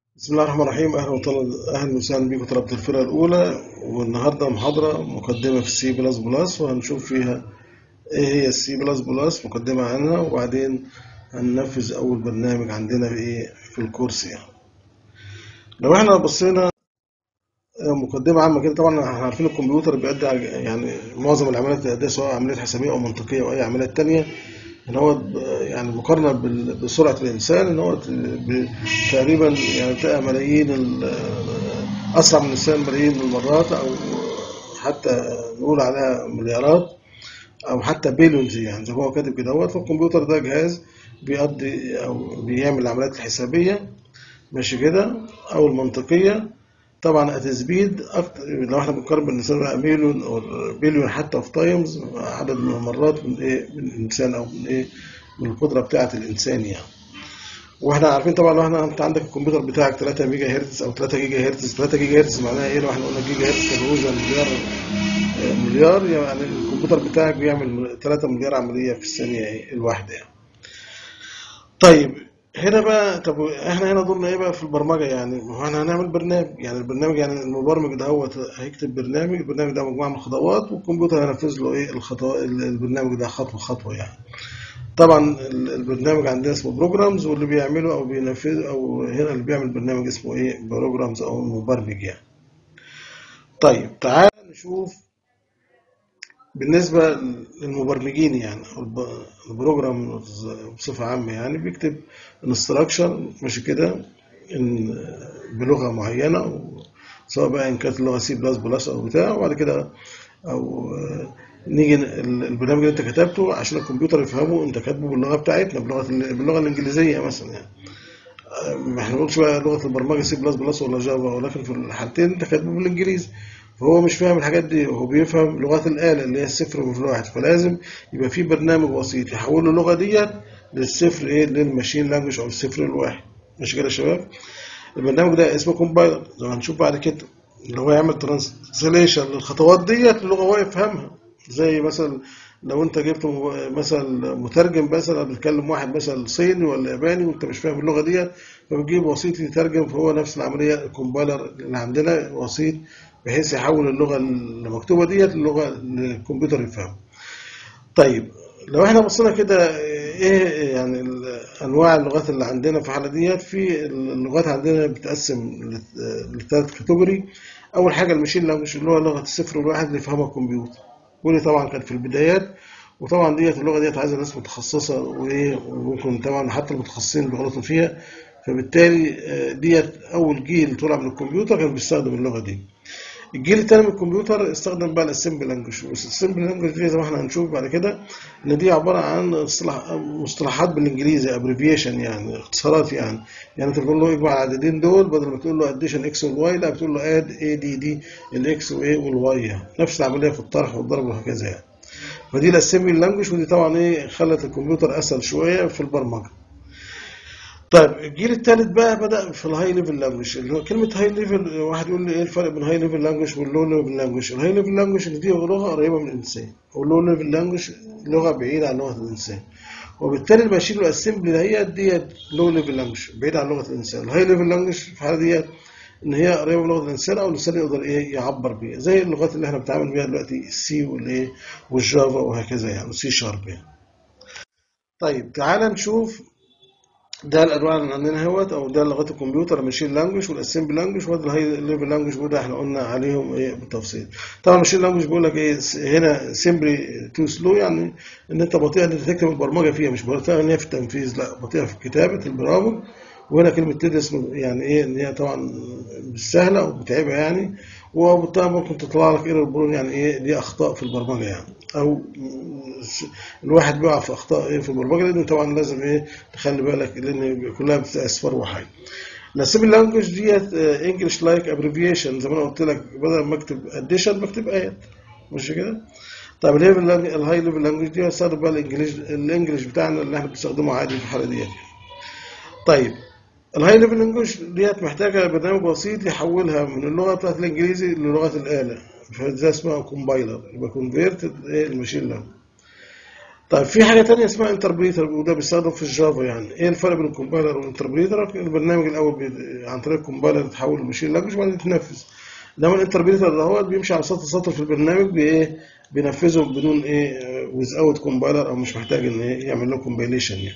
بسم الله الرحمن الرحيم اهلا وطل... اهلا وسهلا بكم طلبة الفرقة الأولى والنهارده محاضرة مقدمة في السي بلس بلس وهنشوف فيها ايه هي السي بلس بلس مقدمة عنها وبعدين هننفذ أول برنامج عندنا في ايه في الكورس يعني. لو احنا بصينا مقدمة عامة كده طبعا احنا عارفين الكمبيوتر بيأدي يعني معظم العمليات اللي بيأديها سواء عمليات حسابية أو منطقية أو أي عمليات تانية ان هو يعني مقارنة بسرعة الإنسان ان هو تقريبا يعني تلاقي ملايين أسرع من الإنسان ملايين من المرات أو حتى نقول عليها مليارات أو حتى بيليونز يعني زي ما هو كاتب كده فالكمبيوتر ده جهاز بيقضي أو بيعمل العمليات الحسابية ماشي كده أو المنطقية طبعا اتسبيد أكتر لو احنا بنقارن بالانسان بقى مليون او بليون حتى اوف تايمز عدد من المرات من ايه من الانسان او من ايه من القدره بتاعه الانسان يعني واحنا عارفين طبعا لو احنا انت عندك الكمبيوتر بتاعك 3 ميجا هرتز او 3 جيجا هرتز 3 جيجا هرتز معناها ايه لو احنا قلنا جيجا هرتز تجاوزا مليار مليار يعني الكمبيوتر بتاعك بيعمل 3 مليار عمليه في الثانيه الواحده يعني طيب هنا بقى طب احنا هنا دورنا ايه بقى في البرمجه يعني هو احنا هنعمل برنامج يعني البرنامج يعني المبرمج ده هو هيكتب برنامج البرنامج ده مجموعه من الخطوات والكمبيوتر هينفذ له ايه الخطوات البرنامج ده خطوه خطوه يعني طبعا البرنامج عندنا اسمه بروجرامز واللي بيعمله او بينفذ او هنا اللي بيعمل برنامج اسمه ايه بروجرامز او مبرمج يعني طيب تعال نشوف بالنسبة للمبرمجين يعني البروجرام بصفة عامة يعني بيكتب انستراكشن مش كده إن بلغة معينة سواء بقى إن كانت اللغة سي بلس بلس أو بتاع وبعد كده أو نيجي البرنامج اللي أنت كتبته عشان الكمبيوتر يفهمه أنت كاتبه باللغة بتاعتنا باللغة باللغة الإنجليزية مثلا يعني ما احنا بنقولش بقى لغة البرمجة سي بلس بلس ولا جافا ولكن في الحالتين أنت كاتبه بالإنجليزي فهو مش فاهم الحاجات دي هو بيفهم لغات الآلة اللي هي الصفر والواحد فلازم يبقى في برنامج وسيط يحول له اللغة ديت للصفر ايه للماشين لانجوج او الصفر الواحد ماشي كده يا شباب البرنامج ده اسمه كومبايلر زي ما هنشوف بعد كده اللي هو يعمل ترانسليشن للخطوات ديت للغة هو يفهمها زي مثلا لو انت جبت مثلا مترجم مثلا بيتكلم واحد مثلا صيني ولا ياباني وانت مش فاهم اللغه ديت فبتجيب وسيط يترجم فهو نفس العمليه الكومبايلر اللي عندنا وسيط بحيث يحول اللغه المكتوبه ديت للغه اللي الكمبيوتر يفهمها. طيب لو احنا بصينا كده ايه يعني انواع اللغات اللي عندنا في الحاله ديت في اللغات عندنا بتتقسم لثلاث كاتيجوري اول حاجه المشين لانجوج اللي هو لغه الصفر والواحد اللي يفهمها الكمبيوتر ودي طبعا كانت في البدايات وطبعا ديت اللغه ديت عايزه ناس متخصصه وايه وممكن طبعا حتى المتخصصين بيغلطوا فيها فبالتالي ديت اول جيل طلع من الكمبيوتر كان بيستخدم اللغه دي الجيل الثاني من الكمبيوتر استخدم بقى الاسمبل لانجوج والاسمبل لانجوج دي زي ما احنا هنشوف بعد كده ان دي عباره عن مصطلحات بالانجليزي ابريفيشن يعني اختصارات يعني يعني انت بتقول له اجمع العددين دول بدل ما تقول له اديشن اكس والواي لا بتقول له اد اي دي دي الاكس وايه والواي يعني نفس العمليه في الطرح والضرب وهكذا يعني فدي الاسمبل لانجوج ودي طبعا ايه خلت الكمبيوتر اسهل شويه في البرمجه طيب الجيل الثالث بقى بدا في الهاي ليفل لانجوج اللي هو كلمه هاي ليفل واحد يقول لي ايه الفرق بين هاي ليفل لانجوج واللو ليفل لانجوج الهاي ليفل لانجوج اللي دي لغه قريبه من الانسان واللو ليفل لانجوج لغه بعيده عن لغه الانسان وبالتالي اللي بشيل له اسمبلي ديت ديت لو ليفل لانجوج بعيد عن لغه الانسان الهاي ليفل لانجوج في الحاله ديت ان هي قريبه من لغه الانسان او الانسان يقدر ايه يعبر بيها زي اللغات اللي احنا بنتعامل بيها دلوقتي السي والايه والجافا وهكذا يعني والسي شارب يعني طيب تعالى نشوف ده الانواع اللي عندنا اهوت او ده لغات الكمبيوتر الماشين لانجوج والاسمبل لانجوج وده الهاي ليفل لانجوج وده احنا قلنا عليهم ايه بالتفصيل طبعا الماشين لانجوج بيقول لك ايه هنا سيمبلي تو سلو يعني ان انت بطيء ان انت تكتب البرمجه فيها مش بطيء ان هي في التنفيذ لا بطيئه في كتابه البرامج وهنا كلمه تدرس يعني ايه ان هي طبعا مش سهله ومتعبه يعني وبالتالي ممكن تطلع لك ايرور برون يعني ايه دي اخطاء في البرمجه يعني او الواحد بيقع في اخطاء ايه في البرمجه لانه طبعا لازم ايه تخلي بالك لان كلها بتبقى اصفار وحاجه الاسمبل لانجوج ديت انجلش لايك ابريفيشن زي ما انا قلت لك بدل ما اكتب اديشن بكتب ايات مش كده طيب الليفل الهاي ليفل لانجوج دي هستخدم بقى الانجليش الانجليش بتاعنا اللي احنا بنستخدمه عادي في الحاله ديت طيب الهاي ليفل لانجوج ديت محتاجه برنامج بسيط يحولها من اللغه بتاعت الانجليزي للغه الاله فده اسمها كومبايلر يبقى كونفيرتد ايه الماشين لانجوج طيب في حاجه تانية اسمها انتربريتر وده بيستخدم في الجافا يعني ايه الفرق بين الكومبايلر والانتربريتر البرنامج الاول بي... عن طريق الكومبايلر يتحول لماشين لانجوج وبعدين يتنفذ انما الانتربريتر ده هو بيمشي على سطر سطر في البرنامج بايه بينفذه بدون ايه ويز اوت كومبايلر او مش محتاج ان ايه يعمل له كومبايليشن يعني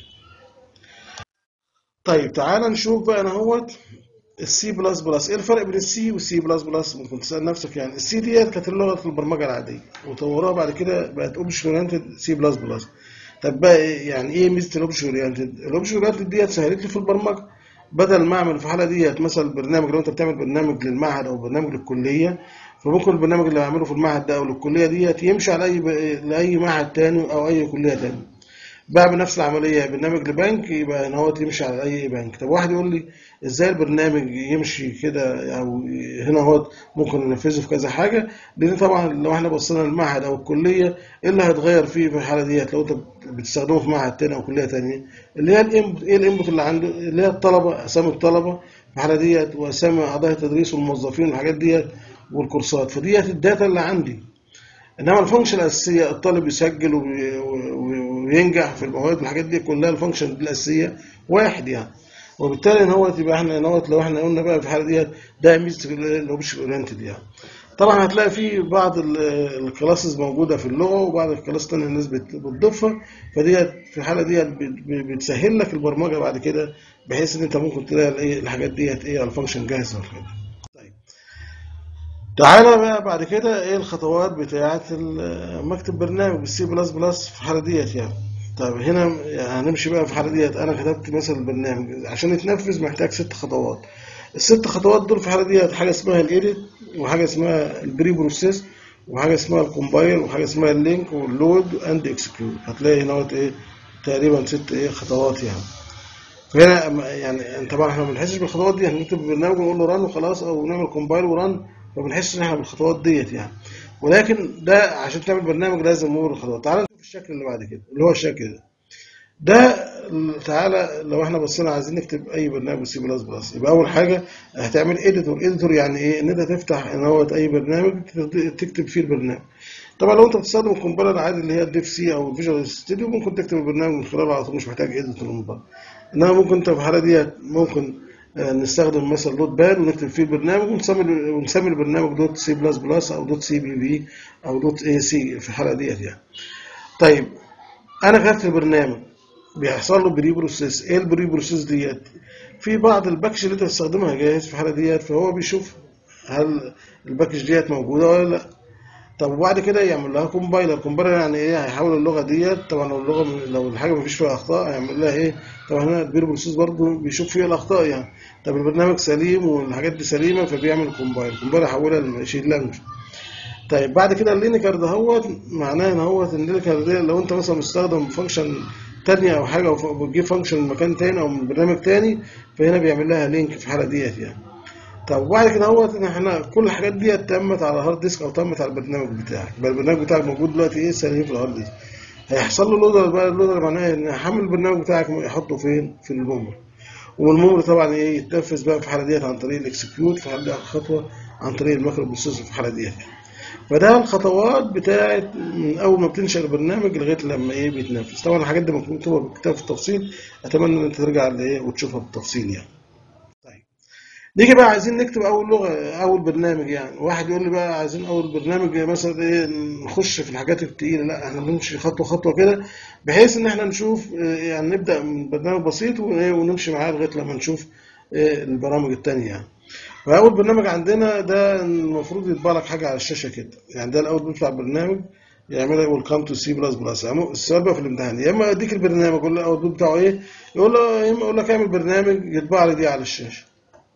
طيب تعال نشوف بقى انا اهوت السي بلس بلس ايه الفرق بين السي والسي بلس بلس ممكن تسال نفسك يعني السي ديت كانت لغه البرمجه العاديه وطوروها بعد كده بقت اوبجكت اورينتد سي بلس بلس طب بقى إيه- يعني ايه ميزه الاوبجكت اورينتد الاوبجكت اورينتد ديت سهلت لي في البرمجه بدل ما اعمل في الحاله ديت مثلا برنامج لو انت بتعمل برنامج للمعهد او برنامج للكليه فممكن البرنامج اللي هعمله في المعهد ده او للكليه ديت يمشي على اي لاي معهد تاني او اي كليه تاني بعمل نفس العمليه برنامج لبنك يبقى ان هو يمشي على اي بنك طب واحد يقول لي ازاي البرنامج يمشي كده او هنا هو ممكن ننفذه في كذا حاجه لان طبعا لو احنا بصينا للمعهد او الكليه ايه اللي هيتغير فيه في الحاله ديت لو انت بتستخدمه في معهد تاني او كليه تانيه اللي هي الانبوت ايه الانبوت اللي عنده اللي هي الطلبه اسامي الطلبه في الحاله ديت واسامي اعضاء التدريس والموظفين والحاجات ديت والكورسات فديت الداتا اللي عندي انما الفانكشن الاساسيه الطالب يسجل وبي- وينجح في المواد والحاجات دي كلها الفانكشن الاساسيه واحد يعني وبالتالي ان هو تبقى احنا نوت لو احنا قلنا بقى في الحاله ديت ده ميزه الاوبجكت اورينتد يعني طبعا هتلاقي في بعض الكلاسز موجوده في اللغه وبعض الكلاس الثانيه الناس بت- بتضيفها فديت في الحاله ديت بت- بتسهل لك البرمجه بعد كده بحيث ان انت ممكن تلاقي الإيه- الحاجات ديت ايه الفانكشن جاهزه والحاجات دي. طيب تعالى بقى بعد كده ايه الخطوات بتاعه ال- مكتب برنامج بالسي بلس بلس في الحاله ديت يعني طيب هنا يعني هنمشي بقى في الحاله ديت انا كتبت مثلا البرنامج عشان يتنفذ محتاج ست خطوات الست خطوات دول في الحاله ديت حاجه اسمها الايديت وحاجه اسمها البري بروسيس وحاجه اسمها الكومبايل وحاجه اسمها اللينك واللود اند اكسكيوت هتلاقي هنا ايه تقريبا ست ايه خطوات يعني فهنا يعني طبعا احنا ما بنحسش بالخطوات دي هنكتب البرنامج ونقول له ران وخلاص او نعمل كومبايل وران ما بنحسش ان احنا بالخطوات ديت يعني ولكن ده عشان تعمل برنامج لازم نمر الخطوات تعال نشوف الشكل اللي بعد كده اللي هو الشكل ده ده تعالى لو احنا بصينا عايزين نكتب اي برنامج سي بلس بلس يبقى اول حاجه هتعمل اديتور اديتور يعني ايه ان انت تفتح ان هو اي برنامج تكتب فيه البرنامج طبعا لو انت بتستخدم الكمبيوتر العادي اللي هي الديف سي او الفيجوال ستوديو ممكن تكتب البرنامج من خلاله على طول مش محتاج اديتور من بره انما ممكن انت في الحاله ديت ممكن آه، نستخدم مثلا دوت باد ونكتب فيه البرنامج ونسمي ونسمي البرنامج دوت سي بلس بلس او دوت سي بي بي او دوت اي سي في الحاله ديت يعني طيب انا كتبت البرنامج بيحصل له بري بروسيس ايه البري بروسيس ديت في بعض الباكج اللي انت بتستخدمها جاهز في الحاله ديت فهو بيشوف هل الباكج ديت موجوده ولا لا طب وبعد كده يعمل لها كومبايلر كومبايلر يعني ايه هيحول اللغه ديت طبعا لو اللغه لو الحاجه ما فيش فيها اخطاء هيعمل لها ايه طبعا هنا البير بروسيس برضه بيشوف فيها الاخطاء يعني طب البرنامج سليم والحاجات دي سليمه فبيعمل كومبايل كومبايل يحولها لماشين لانجوج طيب بعد كده اللينكر دهوت معناه ان هوت ان اللينكر ده لو انت مثلا مستخدم فانكشن تانية او حاجه او بتجيب فانكشن من مكان تاني او من برنامج تاني فهنا بيعمل لها لينك في الحاله ديت يعني طب وبعد كده هوت ان احنا كل الحاجات ديت تمت على هارد ديسك او تمت على البرنامج بتاعك يبقى البرنامج بتاعك موجود دلوقتي ايه سليم في الهارد ديسك هيحصل له لودر بقى اللودر معناه ان حمل البرنامج بتاعك يحطه فين في الميموري والميموري طبعا ايه يتنفذ بقى في الحاله ديت عن طريق الاكسكيوت في الحاله دي خطوه عن طريق المايكرو بروسيسور في الحاله ديت فده الخطوات بتاعت من اول ما بتنشا البرنامج لغايه لما ايه بيتنفذ طبعا الحاجات دي مكتوبه بالكتاب في التفصيل اتمنى ان انت ترجع لايه وتشوفها بالتفصيل يعني طيب نيجي بقى عايزين نكتب اول لغه اول برنامج يعني واحد يقول لي بقى عايزين اول برنامج مثلا ايه نخش في الحاجات التقيله لا احنا بنمشي خطوه خطوه كده بحيث ان احنا نشوف آه، يعني نبدا من برنامج بسيط وإيه، ونمشي معاه لغايه لما نشوف آه، البرامج التانيه يعني فاول برنامج عندنا ده المفروض يطبع لك حاجه على الشاشه كده يعني ده الاول بيطلع برنامج يعملها ويلكم تو سي بلس بلس السؤال بقى في الامتحان يا اما اديك البرنامج يقول له الاوتبوت بتاعه ايه يقول له يا اما اقول لك اعمل برنامج يطبع لي دي على الشاشه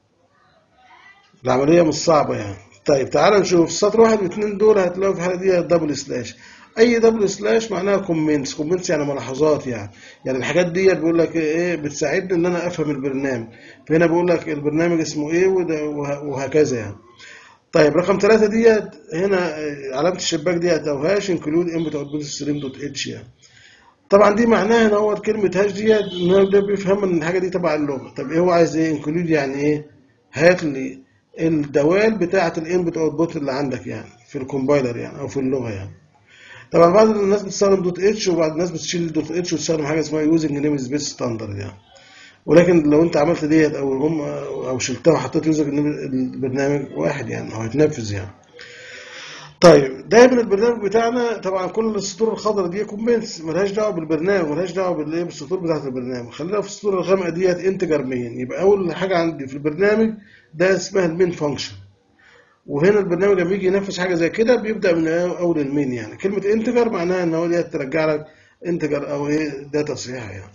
العمليه مش صعبه يعني طيب تعال نشوف سطر واحد واثنين دول هتلاقوا في الحاله دي دبل سلاش اي دبل سلاش معناها كومنتس كومنتس يعني ملاحظات يعني يعني الحاجات ديت بيقول لك ايه بتساعدني ان انا افهم البرنامج فهنا بيقول لك البرنامج اسمه ايه وده وه- وهكذا يعني طيب رقم ثلاثة ديت هنا آه، علامة الشباك دي هتوهاش انكلود انبوت اوتبوت ستريم دوت اتش يعني طبعا دي معناها ان هو كلمة هاش ديت ان هو ده بيفهم ان الحاجة دي تبع اللغة طب ايه هو عايز ايه انكلود يعني ايه هات لي الدوال بتاعة الانبوت اوتبوت اللي عندك يعني في الكومبايلر يعني او في اللغة يعني طبعا بعض الناس بتستخدم دوت اتش وبعض الناس بتشيل دوت اتش وتستخدم حاجه اسمها يوزنج نيم سبيس ستاندرد يعني ولكن لو انت عملت ديت او هم او شلتها وحطيت يوزنج نيم البرنامج واحد يعني او هيتنفذ يعني طيب دايما البرنامج بتاعنا طبعا كل السطور الخضراء دي كومنتس ملهاش دعوه بالبرنامج ملهاش دعوه بالايه بالسطور بتاعت البرنامج خلينا في السطور الغامقه ديت انتجر مين يبقى اول حاجه عندي في البرنامج ده اسمها المين فانكشن وهنا البرنامج لما يجي ينفذ حاجه زي كده بيبدا من اول المين يعني كلمه انتجر معناها ان هو ديت ترجع لك انتجر او ايه داتا صحيحه يعني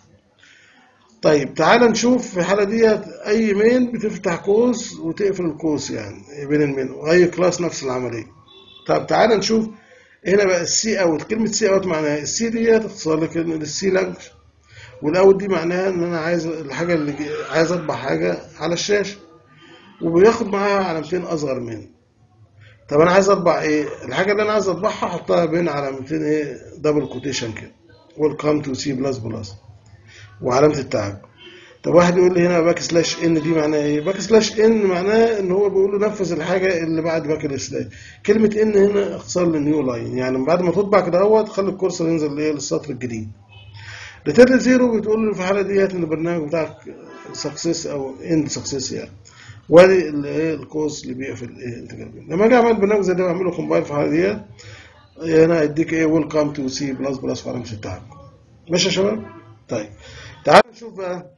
طيب تعال نشوف في الحاله ديت اي مين بتفتح قوس وتقفل القوس يعني بين المين واي كلاس نفس العمليه طب تعال نشوف هنا بقى السي اوت كلمه سي اوت معناها السي ديت اختصار للسي لانجوج والاوت دي معناها ان انا عايز الحاجه اللي عايز اطبع حاجه على الشاشه وبياخد معاها علامتين اصغر من طب انا عايز اطبع ايه الحاجه اللي انا عايز اطبعها احطها بين علامتين ايه دبل كوتيشن كده ويلكم تو سي بلس بلس وعلامه التعجب طب واحد يقول لي هنا باك سلاش ان دي معناها ايه باك سلاش ان معناه ان هو بيقول له نفذ الحاجه اللي بعد باك سلاش كلمه ان هنا اختصار لنيو لاين يعني بعد ما تطبع كده اهوت خلي الكورسر ينزل ايه للسطر الجديد ريتيرن زيرو بتقول له في الحاله ديت ان البرنامج بتاعك سكسس او اند سكسس يعني وادي الايه القوس اللي بيقفل الايه انتجر لما اجي اعمل برنامج زي ده واعمل له كومبايل في الحاله ديت هنا هيديك ايه ويلكم تو سي بلس بلس وعلامه التعب ماشي يا شباب طيب تعالوا نشوف بقى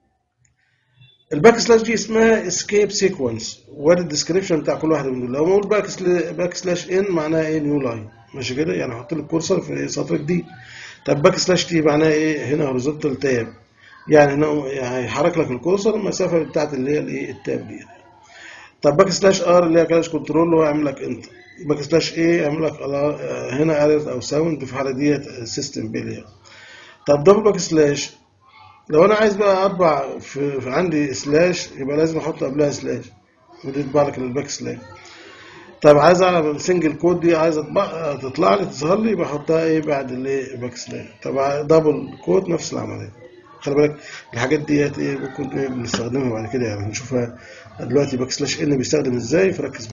الباك سلاش دي اسمها اسكيب سيكونس وادي الديسكريبشن بتاع كل واحده من دول لو اقول باك باك سلاش ان معناها ايه نيو لاين ماشي كده يعني احط لك الكورسر في سطر جديد طب باك سلاش تي معناها ايه هنا هوريزونتال تاب يعني هنا هيحرك لك الكورسر المسافه بتاعت اللي هي الايه التاب دي طب باك سلاش ار اللي هي كلاش كنترول اللي هو يعمل لك انت باك سلاش ايه يعمل لك هنا اليرت او ساوند في الحاله ديت سيستم بيلير طب دبل باك سلاش لو انا عايز بقى اطبع في, في عندي سلاش يبقى لازم احط قبلها سلاش ودي تطبع لك الباك سلاش طب عايز اعرف السنجل كود دي عايز اطبع تطلع لي تظهر لي يبقى احطها ايه بعد الايه باك سلاش طب دبل كود نفس العمليه خلي بالك الحاجات ديت ايه ممكن ايه بنستخدمها بعد كده يعني نشوفها دلوقتي باك سلاش ان بيستخدم ازاي فركز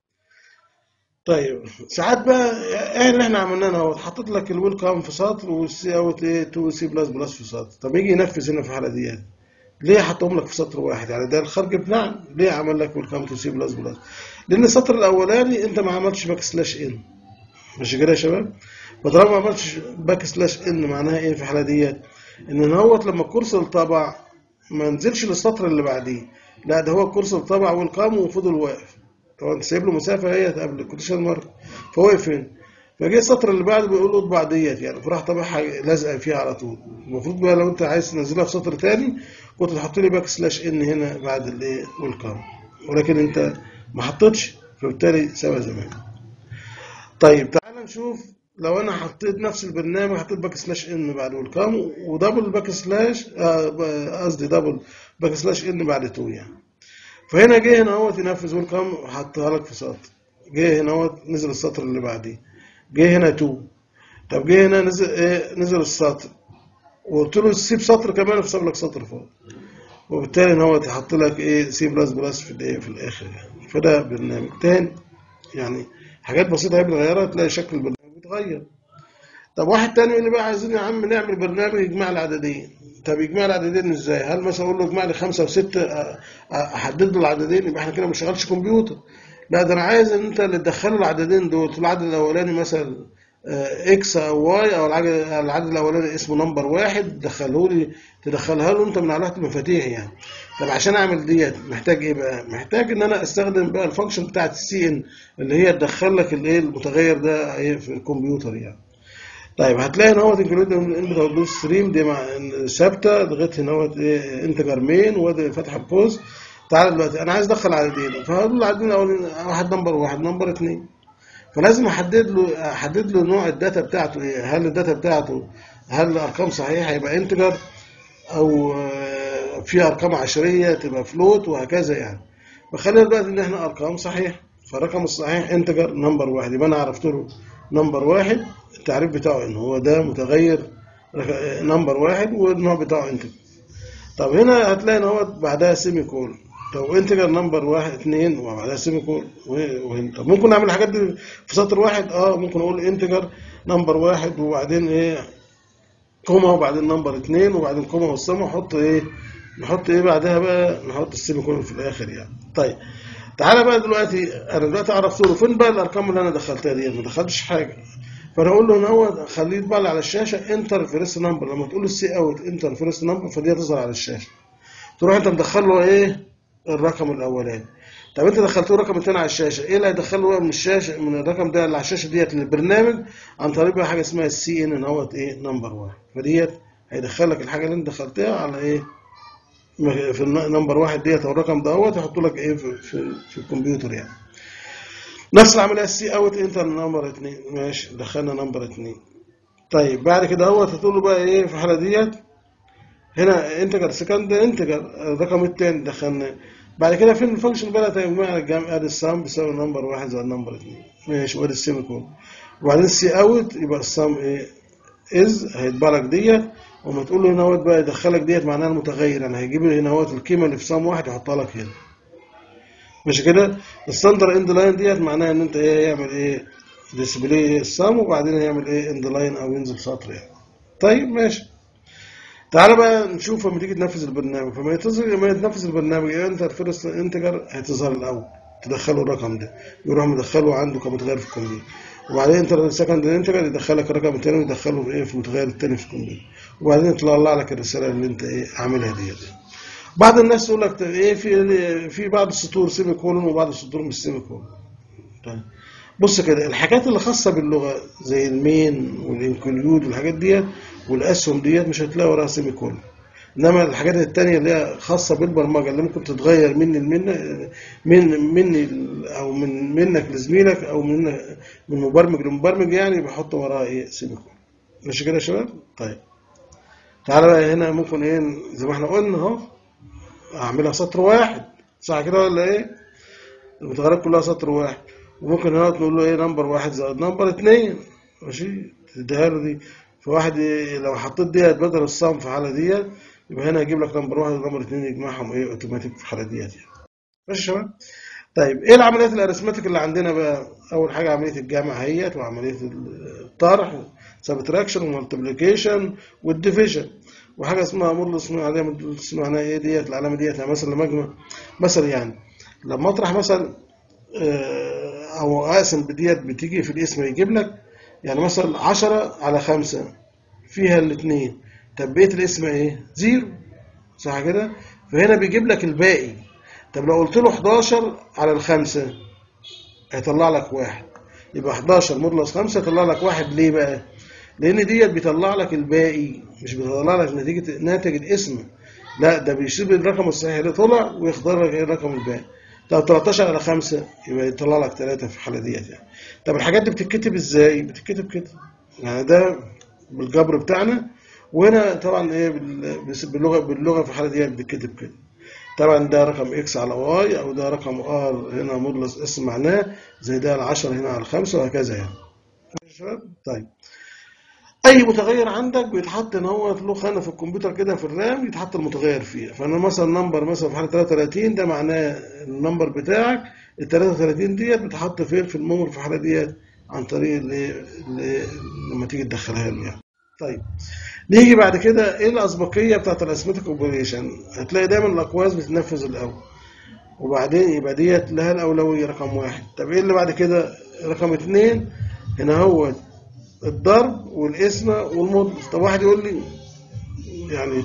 طيب ساعات بقى ايه اللي احنا عملناه اهو حطيت لك الويلكم في سطر والسي اوت ايه 2 سي بلس بلس في سطر طب يجي ينفذ هنا في الحاله ديت ليه حطهم لك في سطر واحد يعني ده الخرج بتاعنا ليه عمل لك ويلكم تو سي بلس بلس لان السطر الاولاني انت ما عملتش باك سلاش ان مش كده يا شباب فطالما ما عملتش باك سلاش ان معناها ايه في الحاله ديت ان هوت لما الكرسي طبع ما نزلش للسطر اللي بعديه لا ده هو الكرسي طبع ويلكم وفضل واقف طبعا انت سايب له مسافه هي قبل الكوتيشن مارك فوقف هنا فجه السطر اللي بعده بيقول له اطبع ديت يعني فراح طبعها لازقه فيها على طول المفروض بقى لو انت عايز تنزلها في سطر تاني كنت تحط لي باك سلاش ان هنا بعد الايه ويلكم ولكن انت ما حطيتش فبالتالي سوا زمان طيب تعال نشوف لو انا حطيت نفس البرنامج حطيت باك سلاش ان بعد ويلكم ودبل باك سلاش قصدي آه دبل باك سلاش ان بعد 2 يعني فهنا جه هنا اهوت ينفذ ويلكم حطها لك في سطر جه هنا اهوت نزل السطر اللي بعديه جه هنا 2 طب جه هنا نزل ايه نزل السطر وقلت له سيب سطر كمان وساب لك سطر فوق وبالتالي ان هو يحط لك ايه سي بلس بلس في الايه في الاخر يعني فده برنامج تاني يعني حاجات بسيطه هي بتغيرها تلاقي شكل البرنامج بيتغير طب واحد تاني يقول لي بقى عايزين يا عم نعمل برنامج يجمع العددين طب يجمع العددين ازاي؟ هل مثلا اقول له اجمع لي خمسه وسته احدد له العددين يبقى احنا كده ما بنشغلش كمبيوتر لا ده انا عايز ان انت اللي تدخله العددين دول العدد الاولاني مثلا اكس او واي او العدد العدد الاولاني اسمه نمبر واحد تدخله لي تدخلها له انت من على المفاتيح يعني طب عشان اعمل ديت محتاج ايه بقى؟ محتاج ان انا استخدم بقى الفانكشن بتاعت السي ان اللي هي تدخل لك الايه المتغير ده في الكمبيوتر يعني طيب هتلاقي ان هو انكلود انبوت او ستريم دي مع ثابته لغايه هنا هو انتجر مين وادي فتح القوس تعالى دلوقتي انا عايز ادخل عددين فهقول له عددين الاولين واحد نمبر واحد نمبر اثنين فلازم احدد له احدد له نوع الداتا بتاعته ايه هل الداتا بتاعته هل الارقام صحيحه يبقى انتجر او في ارقام عشريه تبقى فلوت وهكذا يعني فخلينا دلوقتي ان احنا ارقام صحيحه فالرقم الصحيح انتجر نمبر واحد يبقى انا عرفت له نمبر واحد التعريف بتاعه ان هو ده متغير نمبر واحد والنوع بتاعه انتجر طب هنا هتلاقي ان هو بعدها سيمي كول طب انتجر نمبر واحد اثنين وبعدها سيمي كول طب ممكن نعمل الحاجات دي في سطر واحد اه ممكن اقول انتجر نمبر واحد وبعدين ايه كوما وبعدين نمبر اثنين وبعدين كوما والسما نحط ايه نحط ايه بعدها بقى نحط السيمي كول في الاخر يعني طيب تعالى بقى دلوقتي انا دلوقتي اعرف صوره فين بقى الارقام اللي انا دخلتها دي ما دخلتش حاجه فانا اقول له ان هو خليه يطبع لي على الشاشه انتر فيرست نمبر لما تقول السي اوت انتر فيرست نمبر فدي هتظهر على الشاشه تروح انت مدخل له ايه الرقم الاولاني طب انت دخلت له الرقم الثاني على الشاشه ايه اللي هيدخله بقى من الشاشه من الرقم ده اللي على الشاشه ديت للبرنامج عن طريق بقى حاجه اسمها السي ان اهوت ايه نمبر واحد فديت هيدخل لك الحاجه اللي انت دخلتها على ايه في النمبر واحد ديت او الرقم دوت يحط لك ايه في, في, في الكمبيوتر يعني نفس العمليه السي اوت انتر نمبر 2 ماشي دخلنا نمبر 2 طيب بعد كده هو هتقول له بقى ايه في الحاله ديت هنا انتجر سكند انتجر الرقم الثاني دخلنا بعد كده فين الفانكشن بقى تجميع الجمع ادي السام بيساوي نمبر 1 زائد نمبر 2 ماشي وادي السيمي كون وبعدين السي اوت يبقى السام ايه از هيطبع لك ديت وما تقول له هنا هوت بقى يدخلك ديت معناها المتغير يعني هيجيب لي هنا هوت القيمه اللي في سام واحد يحطها لك هنا مش كده السنتر اند لاين ديت معناها ان انت ايه يعمل ايه ديسبلاي السام وبعدين هيعمل ايه اند لاين او ينزل سطر يعني طيب ماشي تعالى بقى نشوف لما تيجي تنفذ البرنامج فما يتظهر لما يتنفذ البرنامج انت الفيرست انتجر هيتظهر الاول تدخله الرقم ده يروح مدخله عنده كمتغير في الكمبيوتر وبعدين انت السكند انتجر يدخلك الرقم الثاني ويدخله ايه في المتغير الثاني في الكمبيوتر وبعدين يطلع لك الرساله اللي انت ايه عاملها ديت بعض الناس يقول لك ايه في في بعض السطور سيمي كولون وبعض السطور مش سيمي كولون طيب بص كده الحاجات اللي خاصه باللغه زي المين والانكلود والحاجات ديت والاسهم ديت مش هتلاقي وراها سيمي كولون انما الحاجات التانية اللي هي خاصه بالبرمجه اللي ممكن تتغير مني لمنك من مني او من منك لزميلك او من من مبرمج لمبرمج يعني بحط وراها ايه سيمي كولون ماشي كده يا شباب طيب تعالى بقى هنا ممكن ايه زي ما احنا قلنا اهو اعملها سطر واحد صح كده ولا ايه المتغيرات كلها سطر واحد وممكن هنا نقول له ايه نمبر واحد زائد نمبر اتنين ماشي تديها له دي فواحد إيه لو حطيت ديت بدل الصم في الحاله ديت يبقى هنا يجيب لك نمبر واحد ونمبر اتنين يجمعهم ايه اوتوماتيك في الحاله ديت يعني ماشي يا شباب طيب ايه العمليات الارثماتيك اللي عندنا بقى اول حاجه عمليه الجمع اهيت وعمليه الطرح سبتراكشن ومالتيبليكيشن والديفيجن وحاجه اسمها مودل اسمها علامه اسمها ايه ديت العلامه ديت يعني مثلا لما اجمع مثلا يعني لما اطرح مثلا او اقسم بديت بتيجي في الاسم يجيب لك يعني مثلا 10 على 5 فيها الاثنين طب بقيه الاسم ايه؟ زيرو صح كده؟ فهنا بيجيب لك الباقي طب لو قلت له 11 على الخمسة هيطلع لك واحد يبقى 11 مودلس 5 يطلع لك واحد ليه بقى؟ لان ديت بيطلع لك الباقي مش بيطلع لك نتيجه ناتج الاسم لا ده بيسيب الرقم الصحيح اللي طلع ويختار لك الرقم الباقي طب 13 على 5 يبقى يطلع لك 3 في الحاله ديت يعني طب الحاجات دي بتتكتب ازاي بتتكتب كده يعني ده بالجبر بتاعنا وهنا طبعا ايه باللغه باللغه في الحاله ديت بتتكتب كده طبعا ده رقم اكس على واي او ده رقم ار هنا مودلس اس معناه زي ده على 10 هنا على 5 وهكذا يعني شباب طيب اي متغير عندك بيتحط ان هو له خانه في الكمبيوتر كده في الرام يتحط المتغير فيها فانا مثلا نمبر مثلا في حاله 33 ده معناه النمبر بتاعك ال 33 ديت بتحط فين في الميموري في الحاله ديت عن طريق اللي لما تيجي تدخلها له يعني طيب نيجي بعد كده ايه الاسبقيه بتاعت الاسمتك اوبريشن هتلاقي دايما الاقواس بتنفذ الاول وبعدين يبقى ديت لها الاولويه رقم واحد طب ايه اللي بعد كده رقم اثنين هنا هو الضرب والقسمه والمضمس طب واحد يقول لي يعني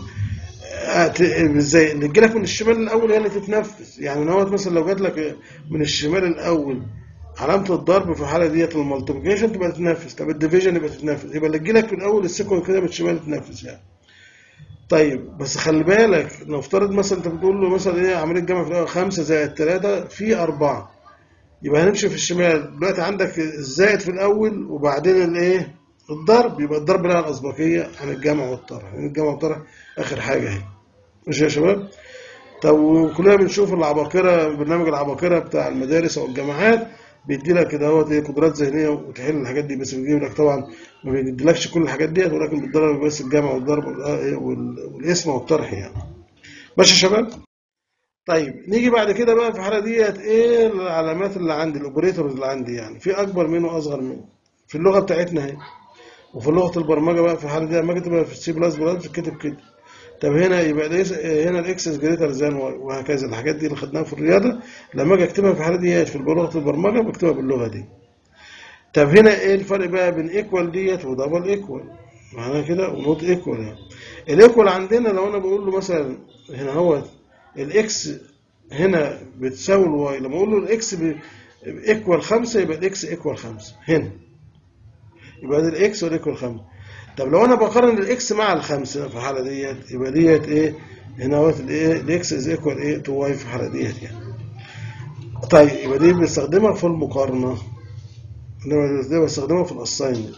ازاي اللي تجيلك من الشمال الاول هي اللي تتنفذ يعني نوت مثلا لو جات لك من الشمال الاول علامه الضرب في الحاله ديت المالتيبيكيشن تبقى تتنفذ طب الديفيجن يبقى تتنفذ يبقى اللي تجيلك من اول السيكون كده من الشمال تتنفذ يعني طيب بس خلي بالك نفترض مثلا انت بتقول له مثلا ايه عمليه جمع في الاول 5 زائد 3 في 4 يبقى هنمشي في الشمال دلوقتي عندك الزائد في الاول وبعدين الايه الضرب يبقى الضرب لها الاسبقيه عن الجمع والطرح يعني الجمع والطرح اخر حاجه اهي ماشي يا شباب طب كلنا بنشوف العباقره برنامج العباقره بتاع المدارس او الجامعات بيدي لك كده اهوت ايه قدرات ذهنيه وتحل الحاجات دي بس بيجيب لك طبعا ما بيديلكش كل الحاجات ديت ولكن بيديلك بس الجمع والضرب والاسم والطرح يعني ماشي يا شباب طيب نيجي بعد كده بقى في الحاله ديت ايه العلامات اللي عندي الاوبريتورز اللي عندي يعني في اكبر منه واصغر منه في اللغه بتاعتنا اهي وفي لغه البرمجه بقى في الحاله دي لما تبقى في السي بلس بلس بتتكتب كده طب هنا يبقى ليس هنا الاكس از جريتر ذان وهكذا الحاجات دي اللي خدناها في الرياضه لما اجي اكتبها في الحاله دي في لغه البرمجه بكتبها باللغه دي طب هنا ايه الفرق بقى بين ايكوال ديت ودبل ايكوال معناها كده ونوت ايكوال يعني الايكوال عندنا لو انا بقول له مثلا هنا هو الاكس هنا بتساوي الواي لما اقول له الاكس ايكوال 5 يبقى الاكس ايكوال 5 هنا يبقى ده الاكس والايكوال 5 طب لو انا بقارن الاكس مع الخمسه في الحاله ديت يبقى ديت ايه هنا هو الايه الاكس از ايكوال ايه تو واي في الحاله ديت يعني طيب يبقى دي بنستخدمها في المقارنه انما دي بستخدمها في الاساينمنت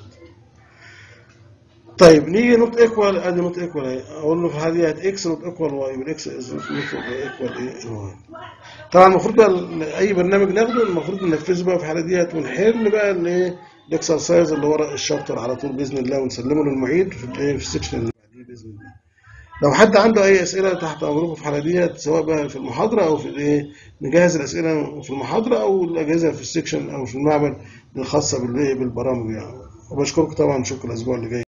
طيب نيجي نوت ايكوال ادي نوت ايكوال اهي اقول له في الحاله ديت اكس نوت ايكوال واي يبقى اكس از نوت ايكوال ايه واي طبعا المفروض بقى اي برنامج ناخده المفروض ننفذه بقى في الحاله ديت ونحل بقى الايه الاكسرسايز اللي ورا الشابتر على طول باذن الله ونسلمه للمعيد في الايه في السكشن اللي بعديه باذن الله لو حد عنده اي اسئله تحت امركم في الحاله ديت سواء بقى في المحاضره او في الايه نجهز الاسئله في المحاضره او الاجهزه في السكشن او في المعمل الخاصه بالايه بالبرامج يعني وبشكركم طبعا نشوفكم الاسبوع اللي جاي